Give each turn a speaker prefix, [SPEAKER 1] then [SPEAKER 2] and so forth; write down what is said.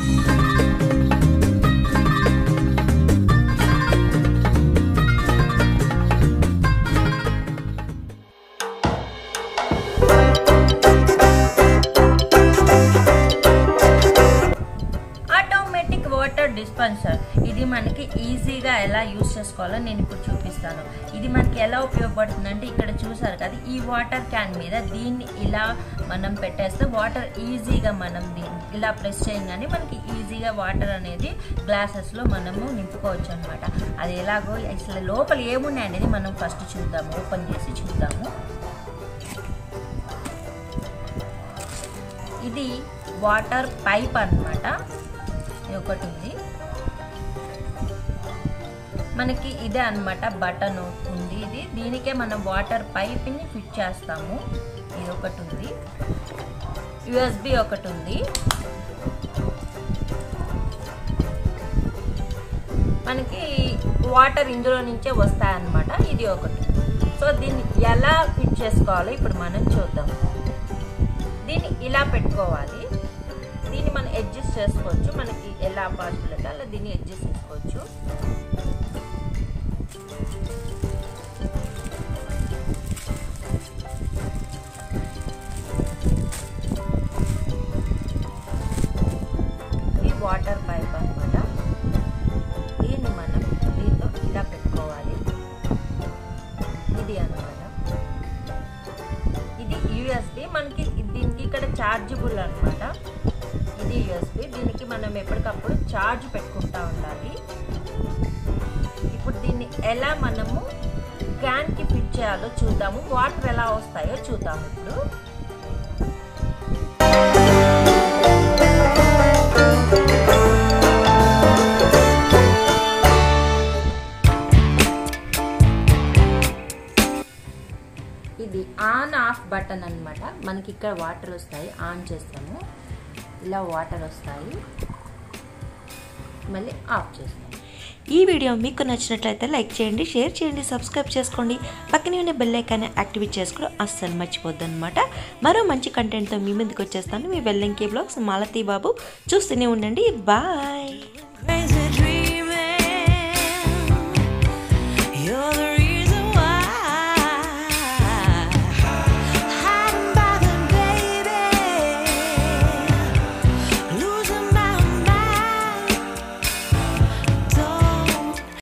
[SPEAKER 1] automatic water dispenser ఇది మనకి ఈజీగా ఎలా యూస్ చేసుకోవాలో నేను ఇప్పుడు చూపిస్తాను ఇది మనకి ఎలా ఉపయోగపడుతుందంటే ఇక్కడ చూసారు కదా ఈ వాటర్ క్యాన్ మీద దీన్ని ఇలా మనం పెట్టేస్తే వాటర్ ఈజీగా మనం దీన్ని ఇలా ప్రెస్ చేయగానే మనకి ఈజీగా వాటర్ అనేది గ్లాసెస్లో మనము నింపుకోవచ్చు అనమాట అది ఎలాగో అసలు లోపల ఏమున్నాయి అనేది మనం ఫస్ట్ చూద్దాము ఓపెన్ చేసి చూద్దాము ఇది వాటర్ పైప్ అన్నమాట ఇది ఒకటి ఉంది మనకి ఇదే అన్నమాట బటన్ ఉంది ఇది దీనికే మనం వాటర్ పైప్ని ఫిట్ చేస్తాము ఇది ఒకటి ఉంది యుఎస్బి ఒకటి ఉంది మనకి వాటర్ ఇందులో నుంచే వస్తాయన్నమాట ఇది ఒకటి సో దీన్ని ఎలా ఫిట్ చేసుకోవాలో ఇప్పుడు మనం చూద్దాం దీన్ని ఇలా పెట్టుకోవాలి దీన్ని మనం అడ్జస్ట్ చేసుకోవచ్చు మనకి ఎలా పాసిబుల్ అయితే అలా దీన్ని అడ్జస్ట్ చేసుకోవచ్చు ఈ వాటర్ పైప్ అనమాట దీన్ని మనం దీంతో ఇలా పెట్టుకోవాలి ఇది అనమాట ఇది యూఎస్బి మనకి దీనికి ఇక్కడ ఛార్జబుల్ అనమాట ఇది యూఎస్బి దీనికి మనం ఎప్పటికప్పుడు ఛార్జ్ పెట్టుకుంటా ఉండాలి ఇప్పుడు దీన్ని ఎలా మనము క్యాన్కి ఫిట్ చేయాలో చూద్దాము వాటర్ ఎలా వస్తాయో చూద్దాము ఇప్పుడు ఇది ఆన్ ఆఫ్ బటన్ అనమాట మనకి ఇక్కడ వాటర్ వస్తాయి ఆన్ చేస్తాము ఇలా వాటర్ వస్తాయి మళ్ళీ ఆఫ్ చేస్తాము
[SPEAKER 2] ఈ వీడియో మీకు నచ్చినట్లయితే లైక్ చేయండి షేర్ చేయండి సబ్స్క్రైబ్ చేసుకోండి పక్కనే ఉన్న బెల్ ఐకాన్ని యాక్టివేట్ చేసుకోవడం అస్సలు మర్చిపోద్దు అనమాట మరో మంచి కంటెంట్తో మీ ముందుకు వచ్చేస్తాను మీ వెల్లంకి బ్లాగ్స్ మాలతీ బాబు చూస్తూనే ఉండండి బాయ్